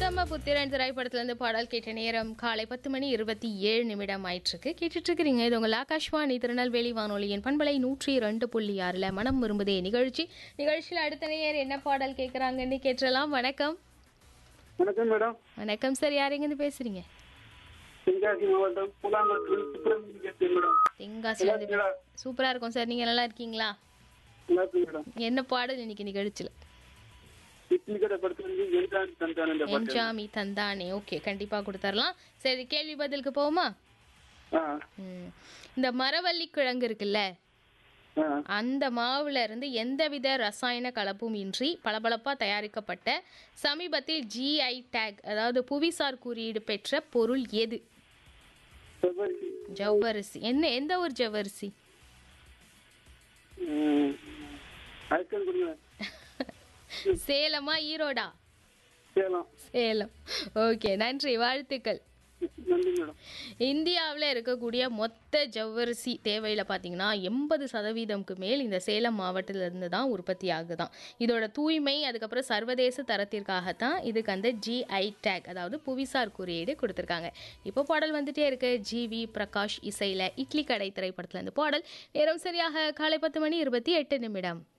பிரதம புத்திரன் திரைப்படத்துல இருந்து பாடல் கேட்ட நேரம் காலை பத்து மணி இருபத்தி ஏழு நிமிடம் ஆயிட்டிருக்கு கேட்டுட்டு இருக்கிறீங்க இது உங்கள் ஆகாஷ்வாணி திருநெல்வேலி வானொலியின் பண்பலை நூற்றி ரெண்டு புள்ளி ஆறுல மனம் விரும்புதே நிகழ்ச்சி நிகழ்ச்சியில் அடுத்த நேயர் என்ன பாடல் கேட்குறாங்கன்னு கேட்டலாம் வணக்கம் வணக்கம் மேடம் வணக்கம் சார் யார் எங்கேருந்து பேசுறீங்க தென்காசி மாவட்டம் புலாங்குளத்தில் சுப்பிரமணியம் பேசுறேன் மேடம் தென்காசில இருந்து சூப்பரா இருக்கும் சார் நீங்க நல்லா இருக்கீங்களா நல்லா இருக்கு மேடம் என்ன பாடல் இன்னைக்கு நிகழ்ச்சியில் இட்லி கடை படத்துல என்தான் தந்தான் இந்த பாட்டு என்ஜாமி தந்தானே ஓகே கண்டிப்பா கொடுத்துடலாம் சரி கேள்வி பதிலுக்கு போவோமா ஆ ம். இந்த மரவள்ளி கிழங்கு இருக்குல்ல ஆ அந்த மாவுல இருந்து எந்தவித ரசாயன கலப்பும் இன்றி பளபளப்பா தயாரிக்கப்பட்ட சமீபத்தில் ஜிஐ டேக் அதாவது புவிசார் குறியீடு பெற்ற பொருள் எது செவ்வரிசி ஜவ்வரிசி என்ன எந்த ஒரு ஜவ்வரிசி ம். ஐஸ்கிரீம் கொடுங்க சேலமா ஈரோடா சேலம் சேலம் ஓகே நன்றி வாழ்த்துக்கள் நன்றி மேடம் இந்தியாவில் இருக்கக்கூடிய மொத்த ஜவ்வரிசி தேவையில் பார்த்தீங்கன்னா எண்பது சதவீதம்க்கு மேல் இந்த சேலம் மாவட்டத்திலிருந்து தான் உற்பத்தி ஆகுதாம் இதோட தூய்மை அதுக்கப்புறம் சர்வதேச தரத்திற்காகத்தான் இதுக்கு அந்த ஜிஐ டேக் அதாவது புவிசார் குறியீடு கொடுத்துருக்காங்க இப்போ பாடல் வந்துட்டே இருக்கு ஜிவி பிரகாஷ் இசையில் இட்லி கடை திரைப்படத்துல இருந்து பாடல் நேரம் சரியாக காலை பத்து மணி இருபத்தி எட்டு நிமிடம்